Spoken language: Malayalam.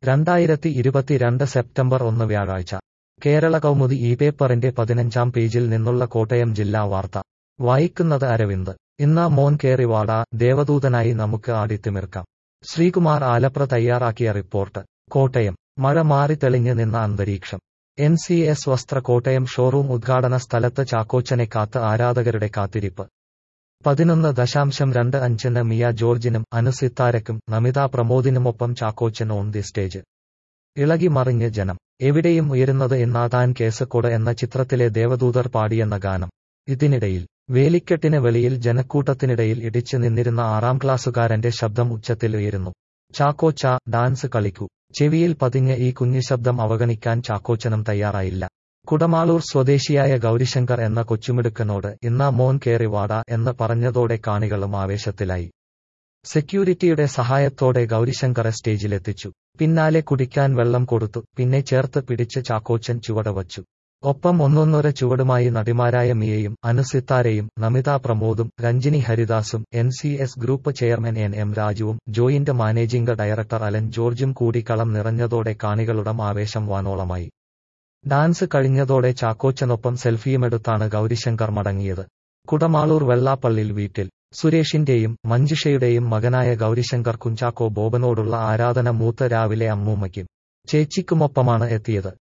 രണ്ടായിരത്തി ഇരുപത്തിരണ്ട് സെപ്റ്റംബർ ഒന്ന് വ്യാഴാഴ്ച കേരള കൗമുദി ഈ പേപ്പറിന്റെ പതിനഞ്ചാം പേജിൽ നിന്നുള്ള കോട്ടയം ജില്ലാ വാർത്ത വായിക്കുന്നത് അരവിന്ദ് ഇന്ന് മോൻ കേറിവാട ദേവദൂതനായി നമുക്ക് ആടിത്തിമിർക്കാം ശ്രീകുമാർ ആലപ്ര തയ്യാറാക്കിയ റിപ്പോർട്ട് കോട്ടയം മഴ മാറി തെളിഞ്ഞ് നിന്ന അന്തരീക്ഷം എൻ സി എസ് വസ്ത്ര കോട്ടയം ഷോറൂം ഉദ്ഘാടന സ്ഥലത്ത് ചാക്കോച്ചനെ കാത്ത് ആരാധകരുടെ കാത്തിരിപ്പ് പതിനൊന്ന് ദശാംശം രണ്ട് അഞ്ചിന് മിയ ജോർജിനും അനുസിത്താരക്കും നമിത പ്രമോദിനുമൊപ്പം ചാക്കോച്ചൻ ഓൺ ദി സ്റ്റേജ് ഇളകി മറിഞ്ഞ് ജനം എവിടെയും ഉയരുന്നത് എന്നാതാൻ കേസക്കൊട് എന്ന ചിത്രത്തിലെ ദേവദൂതർ പാടിയെന്ന ഗാനം ഇതിനിടയിൽ വേലിക്കെട്ടിന് വെളിയിൽ ജനക്കൂട്ടത്തിനിടയിൽ ഇടിച്ചു നിന്നിരുന്ന ആറാം ക്ലാസ്സുകാരന്റെ ശബ്ദം ഉച്ചത്തിൽ ഉയരുന്നു ചാക്കോച്ച ഡാൻസ് കളിക്കൂ ചെവിയിൽ പതിഞ്ഞ ഈ കുഞ്ഞു ശബ്ദം അവഗണിക്കാൻ ചാക്കോച്ചനും തയ്യാറായില്ല കുടമാളൂർ സ്വദേശിയായ ഗൗരിശങ്കർ എന്ന കൊച്ചുമിടുക്കനോട് ഇന്നാ മോൻ കേറിവാട എന്ന് പറഞ്ഞതോടെ കാണികളും ആവേശത്തിലായി സെക്യൂരിറ്റിയുടെ സഹായത്തോടെ ഗൗരിശങ്കറെ സ്റ്റേജിലെത്തിച്ചു പിന്നാലെ കുടിക്കാൻ വെള്ളം കൊടുത്തു പിന്നെ ചേർത്ത് പിടിച്ച് ചാക്കോച്ചൻ ചുവട വച്ചു ഒപ്പം ഒന്നൊന്നൊര ചുവടുമായി നടിമാരായ മിയയും അനുസിത്താരയും നമിത പ്രമോദും രഞ്ജിനി ഹരിദാസും N C S group chairman N M രാജുവും ജോയിന്റ് മാനേജിംഗ് ഡയറക്ടർ അലൻ ജോർജും കൂടി കളം നിറഞ്ഞതോടെ കാണികളുടെ ആവേശം വാനോളമായി ഡാൻസ് കഴിഞ്ഞതോടെ ചാക്കോച്ചനൊപ്പം സെൽഫിയുമെടുത്താണ് ഗൗരിശങ്കർ മടങ്ങിയത് കുടമാളൂർ വെള്ളാപ്പള്ളിൽ വീട്ടിൽ സുരേഷിന്റെയും മഞ്ജുഷയുടെയും മകനായ ഗൗരിശങ്കർ കുഞ്ചാക്കോ ബോബനോടുള്ള ആരാധന മൂത്ത രാവിലെ അമ്മൂമ്മയ്ക്കും ചേച്ചിക്കുമൊപ്പമാണ് എത്തിയത്